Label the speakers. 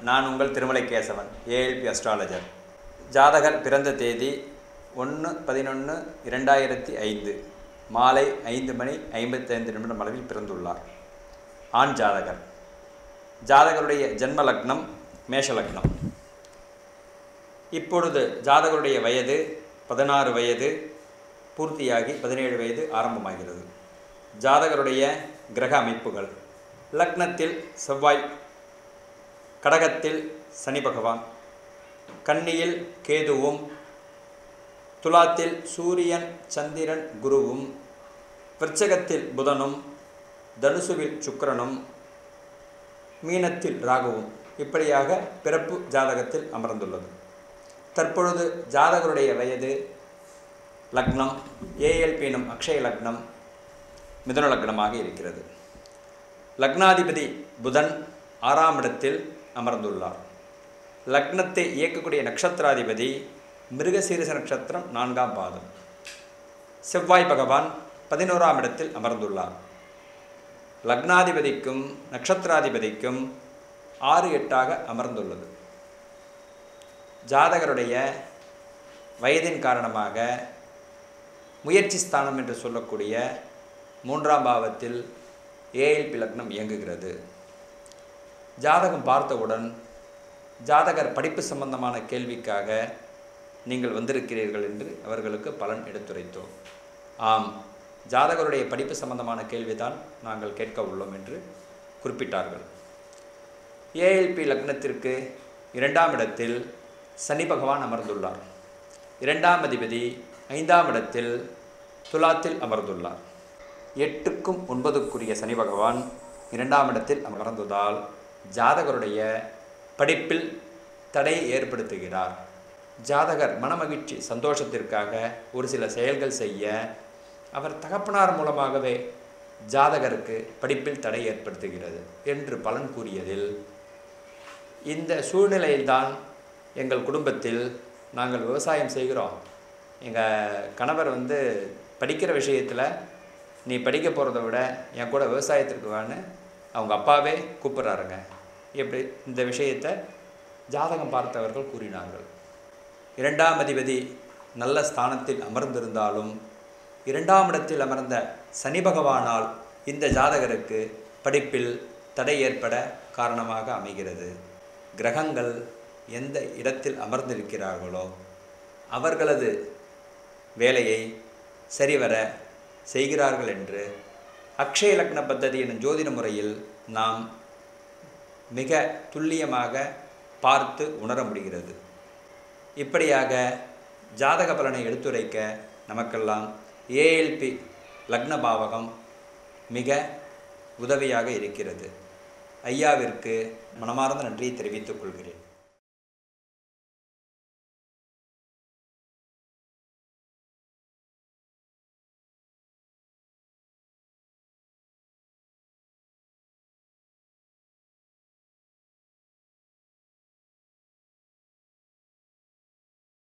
Speaker 1: நான் உங்கள் Thirumalai Kesavan ALP astrologer ஜாதகர் பிறந்த தேதி ஒன்று பதினொன்று இரண்டாயிரத்தி ஐந்து மாலை ஐந்து மணி ஐம்பத்தைந்து நிமிடம் அளவில் பிறந்துள்ளார் ஆண் ஜாதகர் ஜாதகருடைய ஜென்ம லக்னம் மேஷ லக்னம் இப்பொழுது ஜாதகருடைய வயது பதினாறு வயது பூர்த்தியாகி பதினேழு வயது ஆரம்பமாகிறது ஜாதகருடைய கிரக அமைப்புகள் லக்னத்தில் செவ்வாய் கடகத்தில் சனி பகவான் கன்னியில் கேதுவும் துலாத்தில் சூரியன் சந்திரன் குருவும் விருச்சகத்தில் புதனும் தனுசுவில் சுக்கிரனும் மீனத்தில் ராகுவும் இப்படியாக பிறப்பு ஜாதகத்தில் அமர்ந்துள்ளது தற்பொழுது ஜாதகருடைய வயது லக்னம் ஏஎல்பி எனும் அக்ஷய லக்னம் மிதுன லக்னமாக இருக்கிறது லக்னாதிபதி புதன் ஆறாம் இடத்தில் அமர்ந்துள்ளார் லக்னத்தை இயக்கக்கூடிய நட்சத்திராதிபதி மிருகசீரிச நட்சத்திரம் நான்காம் பாதம் செவ்வாய் பகவான் பதினோராம் இடத்தில் அமர்ந்துள்ளார் லக்னாதிபதிக்கும் நட்சத்திராதிபதிக்கும் ஆறு எட்டாக அமர்ந்துள்ளது ஜாதகருடைய வயதின் காரணமாக முயற்சி ஸ்தானம் என்று சொல்லக்கூடிய மூன்றாம் பாவத்தில் ஏஎல்பி லக்னம் இயங்குகிறது ஜாதகம் பார்த்தவுடன் ஜாதகர் படிப்பு சம்பந்தமான கேள்விக்காக நீங்கள் வந்திருக்கிறீர்கள் என்று அவர்களுக்கு பலன் எடுத்துரைத்தோம் ஆம் ஜாதகருடைய படிப்பு சம்பந்தமான கேள்விதான் நாங்கள் கேட்க உள்ளோம் என்று குறிப்பிட்டார்கள் ஏஎல்பி லக்னத்திற்கு இரண்டாம் இடத்தில் சனி பகவான் அமர்ந்துள்ளார் இரண்டாம் அதிபதி ஐந்தாம் இடத்தில் துலாத்தில் அமர்ந்துள்ளார் எட்டுக்கும் ஒன்பதுக்குரிய சனி பகவான் இரண்டாம் இடத்தில் அமர்ந்ததால் ஜாதகருடைய படிப்பில் தடை ஏற்படுத்துகிறார் ஜாதகர் மனமகிழ்ச்சி சந்தோஷத்திற்காக ஒரு சில செயல்கள் செய்ய அவர் தகப்பனார் மூலமாகவே ஜாதகருக்கு படிப்பில் தடை ஏற்படுத்துகிறது என்று பலன் கூறியதில் இந்த சூழ்நிலையில்தான் எங்கள் குடும்பத்தில் நாங்கள் விவசாயம் செய்கிறோம் எங்கள் கணவர் வந்து படிக்கிற விஷயத்தில் நீ படிக்க போகிறத விட என் கூட விவசாயத்திற்கு வான்னு அவங்க அப்பாவே கூப்பிட்றாருங்க இப்படி இந்த விஷயத்தை ஜாதகம் பார்த்தவர்கள் கூறினார்கள் இரண்டாம் அதிபதி நல்ல ஸ்தானத்தில் அமர்ந்திருந்தாலும் இரண்டாம் இடத்தில் அமர்ந்த சனி பகவானால் இந்த ஜாதகருக்கு படிப்பில் தடை ஏற்பட காரணமாக அமைகிறது கிரகங்கள் எந்த இடத்தில் அமர்ந்திருக்கிறார்களோ அவர்களது வேலையை சரிவர செய்கிறார்கள் என்று அக்ஷய லக்ன பத்ததி எனும் ஜோதிட முறையில் நாம் மிக துல்லியமாக பார்த்து உணர முடிகிறது இப்படியாக ஜாதக பலனை எடுத்துரைக்க நமக்கெல்லாம் ஏஎல்பி லக்ன பாவகம் மிக உதவியாக இருக்கிறது ஐயாவிற்கு மனமார்ந்த நன்றியை தெரிவித்துக் கொள்கிறேன்